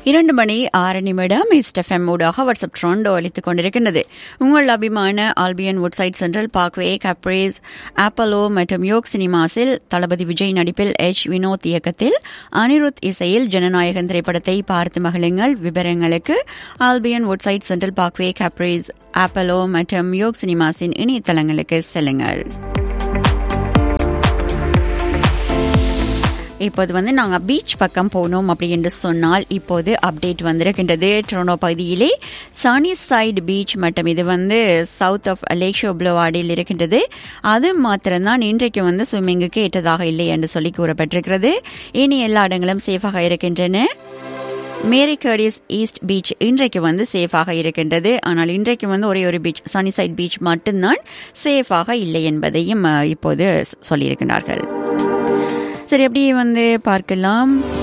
இரண்டு மணி ஆறு நிமிடம் இஸ்டெஃப்எம் ஊடாக வாட்ஸ்அப் ட்ரோண்டோ அளித்துக் கொண்டிருக்கின்றது உங்கள் அபிமான ஆல்பியன் வுட்சைட் சென்ட்ரல் பார்க்வே கப்ரேஸ் ஆப்பலோ மற்றும் யோக் சினிமாஸில் தளபதி விஜய் நடிப்பில் எச் வினோத் இயக்கத்தில் அனிருத் இசையில் ஜனநாயகன் திரைப்படத்தை பார்த்து மகிழுங்கள் விவரங்களுக்கு ஆல்பியன் வுட்சைட் சென்ட்ரல் பார்க்வே கப்ரேஸ் ஆப்பலோ மற்றும் யோக் சினிமாஸின் இணையதளங்களுக்கு செல்லுங்கள் இப்போது வந்து நாங்கள் பீச் பக்கம் போனோம் அப்படி என்று சொன்னால் இப்போது அப்டேட் வந்திருக்கின்றது ட்ரோனோ பகுதியிலே சனி சைடு பீச் மற்றும் இது வந்து சவுத் ஆஃப் லேக்ஷோ ப்ளோவாடில் இருக்கின்றது அது மாத்திரம்தான் இன்றைக்கு வந்து ஸ்விம்மிங்குக்கு ஏற்றதாக இல்லை என்று சொல்லி கூறப்பட்டிருக்கிறது இனி எல்லா இடங்களும் சேஃபாக இருக்கின்றன மேரி கர்டிஸ் ஈஸ்ட் பீச் இன்றைக்கு வந்து சேஃபாக இருக்கின்றது ஆனால் இன்றைக்கு வந்து ஒரே ஒரு பீச் சனிசைட் பீச் மட்டும்தான் சேஃபாக இல்லை என்பதையும் இப்போது சொல்லியிருக்கிறார்கள் சரி அப்படியே வந்து பார்க்கலாம்